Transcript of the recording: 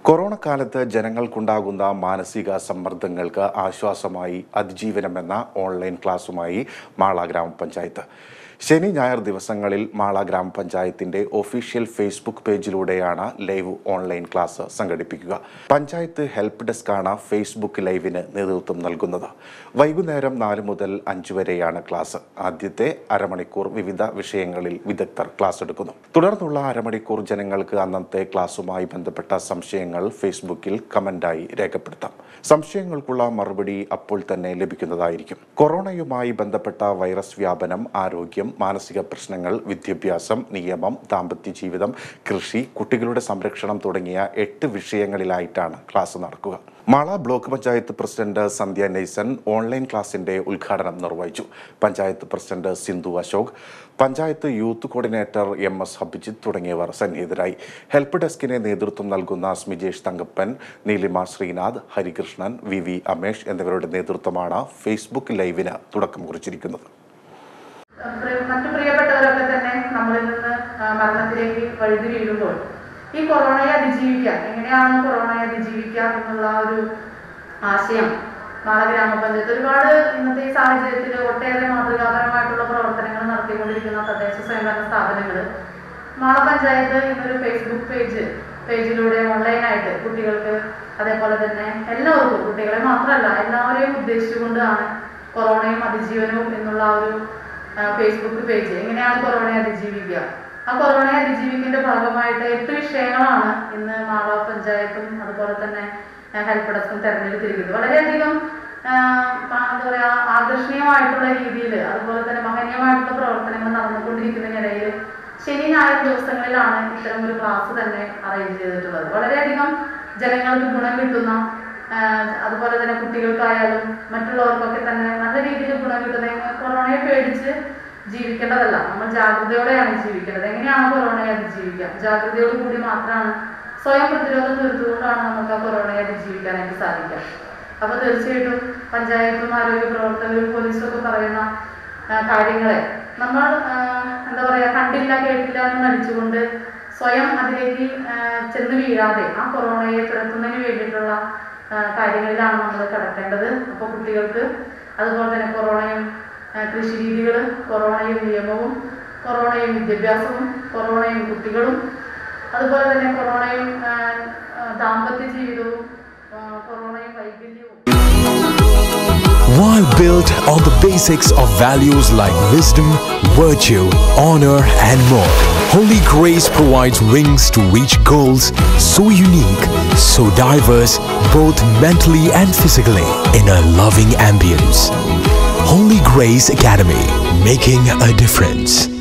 Corona കാലത്ത് ജനങ്ങൾക്കുണ്ടാകുന്ന മാനസിക സമ്മർദ്ദങ്ങൾക്ക് ആശ്വാസമായി അതിജീവനം എന്ന ഓൺലൈൻ ക്ലാസുമായി മാള ഗ്രാമപഞ്ചായത്ത് ശനി ഞായർ ദിവസങ്ങളിൽ മാള ഗ്രാമപഞ്ചായത്തിന്റെ ഒഫീഷ്യൽ ഫേസ്ബുക്ക് പേജിലൂടെയാണ് ലൈവ് ഓൺലൈൻ ക്ലാസ് സംഘടിപ്പിക്കുക പഞ്ചായത്ത് ഹെൽപ്പ് ഡെസ്കാണ് ഫേസ്ബുക്ക് ലൈവിന് നേതൃത്വം നൽകുന്നത് വൈകുന്നേരം നാല് മുതൽ അഞ്ച് വരെയാണ് ക്ലാസ് ആദ്യത്തെ അരമണിക്കൂർ വിവിധ വിഷയങ്ങളിൽ വിദഗ്ധർ ക്ലാസ് എടുക്കുന്നു തുടർന്നുള്ള അരമണിക്കൂർ ജനങ്ങൾക്ക് അന്നത്തെ ക്ലാസുമായി ബന്ധപ്പെട്ട സംശയങ്ങൾ ഫേസ്ബുക്കിൽ കമന്റായി രേഖപ്പെടുത്താം സംശയങ്ങൾക്കുള്ള മറുപടി അപ്പോൾ തന്നെ ലഭിക്കുന്നതായിരിക്കും കൊറോണയുമായി ബന്ധപ്പെട്ട വൈറസ് വ്യാപനം ആരോഗ്യം മാനസിക പ്രശ്നങ്ങൾ വിദ്യാഭ്യാസം നിയമം ദാമ്പത്യ ജീവിതം കൃഷി കുട്ടികളുടെ സംരക്ഷണം തുടങ്ങിയ എട്ട് വിഷയങ്ങളിലായിട്ടാണ് ക്ലാസ് നടക്കുക Mala block panchayat president Sandhya Naison online ക്ലാസിന്റെ ഉദ്ഘാടനം നിർവഹിച്ചു panchayat president Sindhu Ashok panchayat youth coordinator M S Habijith തുടങ്ങിയവർ സന്നിഹിതരായി ഹെൽപ്പ് ഡെസ്കിന് നേതൃത്വം നൽകുന്ന സ്മിജേഷ് തങ്കപ്പൻ നീലിമ ശ്രീനാഥ് ഹരികൃഷ്ണൻ വി വി അമേഷ് എന്നിവരുടെ നേതൃത്വമാണ് ഫേസ്ബുക്ക് ലൈവിന് തുടക്കം കുറിച്ചിരിക്കുന്നത് പ്രിയ- മറ്റു പ്രിയപ്പെട്ടവരൊക്കെ തന്നെ നമ്മളിൽ നിന്ന് ആ, മരണത്തിലേക്ക് വഴുതി വീഴുമ്പോൾ ഈ കൊറോണയെ അതിജീവിക്കാൻ എങ്ങനെയാണ് കൊറോണയെ അതിജീവിക്കുക എന്നുള്ള ആ ഒരു ആശയം നാളെ ഗ്രാമപഞ്ചായത്ത് ഒരുപാട് ഇന്നത്തെ ഈ സാഹചര്യത്തിൽ ഒട്ടേറെ മാതൃകാപരമായിട്ടുള്ള പ്രവർത്തനങ്ങൾ നടത്തിക്കൊണ്ടിരിക്കുന്ന തദ്ദേശ സ്വയംഭരണ സ്ഥാപനങ്ങൾ മാള പഞ്ചായത്ത് ഇന്നൊരു ഫേസ്ബുക്ക് പേജ് പേജിലൂടെ ഓൺലൈനായിട്ട് കുട്ടികൾക്ക് അതേപോലെ തന്നെ എല്ലാവർക്കും കുട്ടികളെ മാത്രമല്ല എല്ലാവരെയും ഉദ്ദേശിച്ചുകൊണ്ടാണ് കൊറോണയും അതിജീവനവും എന്നുള്ള ആ ഒരു ആ, ഫേസ്ബുക്ക് പേജ് എങ്ങനെയാണ് കൊറോണയെ അതിജീവിക്കുക ആ കൊറോണയെ അതിജീവിക്കുന്നതിന്റെ ഭാഗമായിട്ട് എട്ട് വിഷയങ്ങളാണ് ഇന്ന് മാള പഞ്ചായത്തും അതുപോലെ തന്നെ ഹെൽപ്പ് ഡെസ്കും തെരഞ്ഞെടുത്തിരിക്കുന്നത് വളരെയധികം ആ, ആ, എന്താ പറയാ ആകർഷണീയമായിട്ടുള്ള രീതിയിൽ അതുപോലെ തന്നെ മഹനീയമായിട്ടുള്ള പ്രവർത്തനങ്ങൾ നടന്നുകൊണ്ടിരിക്കുന്നതിനിടയിൽ ശനി ഞായർ ദിവസങ്ങളിലാണ് ഇത്തരം ഒരു ക്ലാസ് തന്നെ അറേഞ്ച് ചെയ്തിട്ടുള്ളത് വളരെയധികം ജനങ്ങൾക്ക് ഗുണം കിട്ടുന്ന ആ, അതുപോലെ തന്നെ കുട്ടികൾക്കായാലും മറ്റുള്ളവർക്കൊക്കെ തന്നെ നല്ല രീതിയിൽ ഗുണം കിട്ടുന്ന കൊറോണയെ പേടിച്ച് ജീവിക്കേണ്ടതല്ല നമ്മൾ ജാഗ്രതയോടെയാണ് ജീവിക്കേണ്ടത് എങ്ങനെയാണ് കൊറോണയെ അതിജീവിക്കുക ജാഗ്രതയോട് കൂടി മാത്രമാണ് സ്വയം പ്രതിരോധം തീർത്തുകൊണ്ടാണ് നമുക്ക് ആ കൊറോണയെ അതിജീവിക്കാനായിട്ട് സാധിക്കുക അപ്പൊ തീർച്ചയായിട്ടും പഞ്ചായത്തും ആരോഗ്യ പ്രവർത്തകരും പോലീസും ഒക്കെ പറയുന്ന ആ, കാര്യങ്ങളെ നമ്മൾ ആ, എന്താ പറയാ കണ്ടില്ല കേട്ടില്ല എന്ന് നടിച്ചുകൊണ്ട് സ്വയം അതിലേക്ക് ആ, ചെന്ന് വീഴാതെ ആ കൊറോണയെ തുരത്തുന്നതിന് വേണ്ടിയിട്ടുള്ള ആ, കാര്യങ്ങളിലാണ് നമ്മൾ കടക്കേണ്ടത് അപ്പോൾ കുട്ടികൾക്ക് അതുപോലെ തന്നെ കൊറോണയും ആ, കൃഷി രീതികൾ കൊറോണയും നിയമവും കൊറോണയും വിദ്യാഭ്യാസവും കൊറോണയും കുട്ടികളും അതുപോലെ തന്നെ കൊറോണയും ആ, ആ, ദാമ്പത്യ ജീവിതവും ആ, കൊറോണയും വൈകല്യവും While built on the basics of values like wisdom, virtue, honor, and more, Holy Grace provides wings to reach goals so unique, so diverse, both mentally and physically, in a loving ambience. Holy Grace Academy, making a difference.